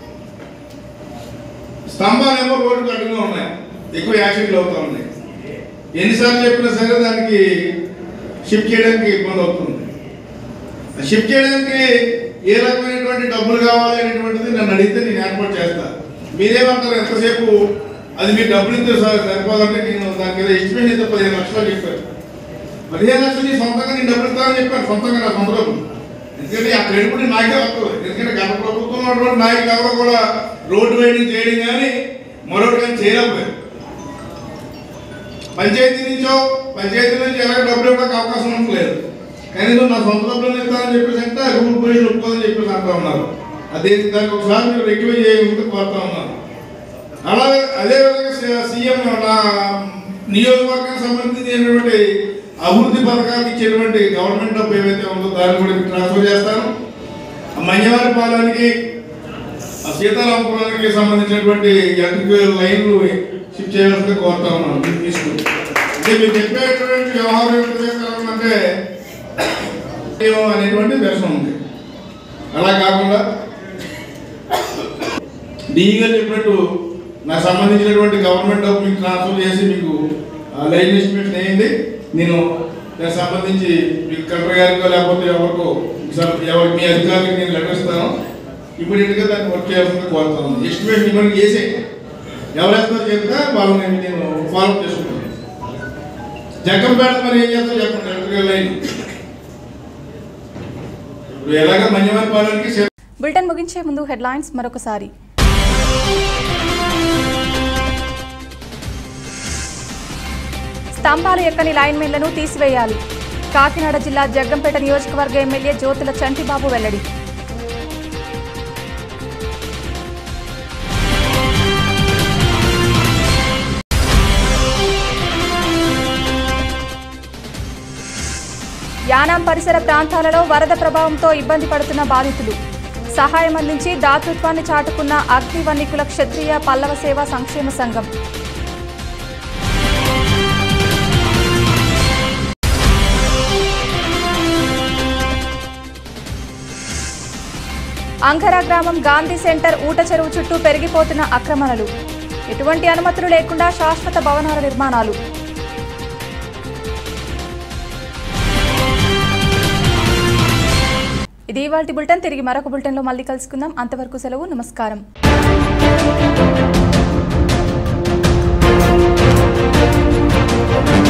Speaker 11: స్తంభాలేమో రోడ్డు అడ్డుగా ఉన్నాయి ఎక్కువ యాక్సిడెంట్లు అవుతా ఉన్నాయి ఎన్నిసార్లు చెప్పినా సరే దానికి షిఫ్ట్ చేయడానికి ఇబ్బంది అవుతుంది షిఫ్ట్ చేయడానికి ఏ రకమైనటువంటి డబ్బులు కావాలి అనేటువంటిది నన్ను అడిగితే నేను ఏర్పాటు చేస్తాను మీరేమంటారు ఎంతసేపు అది మీరు డబ్బులు ఇస్తే సార్ సరిపోదంటే నేను దానికి ఏదో ఎస్టిమేట్ అయితే పదిహేను లక్షలు చెప్పాను పదిహేను లక్షలు నీ సొంతంగా నేను డబ్బులు ఇస్తానని చెప్పాను సొంతంగా నా సొంత డబ్బులు ఎందుకంటే ఆ క్రెడిట్ నాకే వస్తుంది ఎందుకంటే గత ప్రభుత్వంలో ఉన్నటువంటి నాయకులు ఎవరో కూడా రోడ్డు వైడింగ్ చేయడం కానీ మరొకటి కానీ చేయలేకపోయారు పంచాయతీ నుంచో పంచాయతీ నుంచి ఎలాగ డబ్బులు ఇవ్వడానికి అవకాశం ఉండలేదు కనీసం నా సొంత డబ్బులు ఇస్తానని చెప్పేసి అంటే రూల్ పొజిషన్ ఒప్పుకోదని చెప్పేసి అంటా ఉన్నారు అదే దానికి ఒకసారి మీరు రెక్టిఫై చేయకుండా కోరుతా ఉన్నారు అలాగే అదేవిధంగా సీఎం నా నియోజకవర్గానికి సంబంధించినటువంటి అభివృద్ధి పథకాలకు ఇచ్చేటువంటి గవర్నమెంట్ డబ్బు ఏవైతే ఉందో దాన్ని కూడా మీకు ట్రాన్స్ఫర్ చేస్తాను మంజవారి పాలనకి ఆ సీతారామపురానికి సంబంధించినటువంటి ఎలక్ట్రికల్ లైన్లు షిఫ్ట్ చేయవలసింది కోరుతా ఉన్నాను మీరు తీసుకుని అంటే మీరు చెప్పేటువంటి వ్యవహారం ఏంటంటే ఏమో అనేటువంటి దర్శనం ఉంది అలా కాకుండా డీగా చెప్పినట్టు నాకు సంబంధించినటువంటి గవర్నమెంట్ డబ్బు మీకు ట్రాన్స్ఫర్ చేసి మీకు ఆ లైన్ ఎస్టిమేషన్ వేయండి నేను దానికి సంబంధించి మీకు కలెక్టర్ గారికో లేకపోతే ఎవరికో సర్- ఎవరి మీ అధికారులకు నేను లెటర్ ఇస్తాను ఇమీడియట్గా దాన్ని వర్క్ చేయాల్సింది కోరుతాను ఎస్టిమేషన్ ఇమీడియట్ చేసే ఎవరు వేస్తారో చెప్తే వాళ్ళని నేను ఫాలో చేసుకుంటాను జగ్గంపేట మరి ఏం చేస్తారో చెప్పండి ఎలక్ట్రికల్ లైన్ ఇప్పుడు ఎలాగ మన్యవారి పాలనకి సే-
Speaker 1: బులెటిన్ ముగించే ముందు హెడ్లైన్స్ మరొకసారి స్తంభాలు ఎక్కని లైన్మెన్లను తీసివేయాలి కాకినాడ జిల్లా జగ్గంపేట నియోజకవర్గ ఎమ్మెల్యే జ్యోతుల చంటిబాబు వెల్లడి యానాం పరిసర ప్రాంతాలలో వరద ప్రభావంతో ఇబ్బంది పడుతున్న బాధితులు సహాయం అందించి దాతృత్వాన్ని చాటుకున్న అగ్నివన్నికుల క్షత్రియ పల్లవ సేవా సంక్షేమ సంఘం అంకరా గ్రామం గాంధీ సెంటర్ ఊట చెరువు చుట్టూ పెరిగిపోతున్న ఆక్రమణలు ఎటువంటి అనుమతులు లేకుండా శాశ్వత భవనాల నిర్మాణాలు ఇది ఇవాళ బులెటిన్ తిరిగి మరొక బులెటిన్లో మళ్ళీ కలుసుకుందాం అంతవరకు సెలవు నమస్కారం
Speaker 13: Thank you.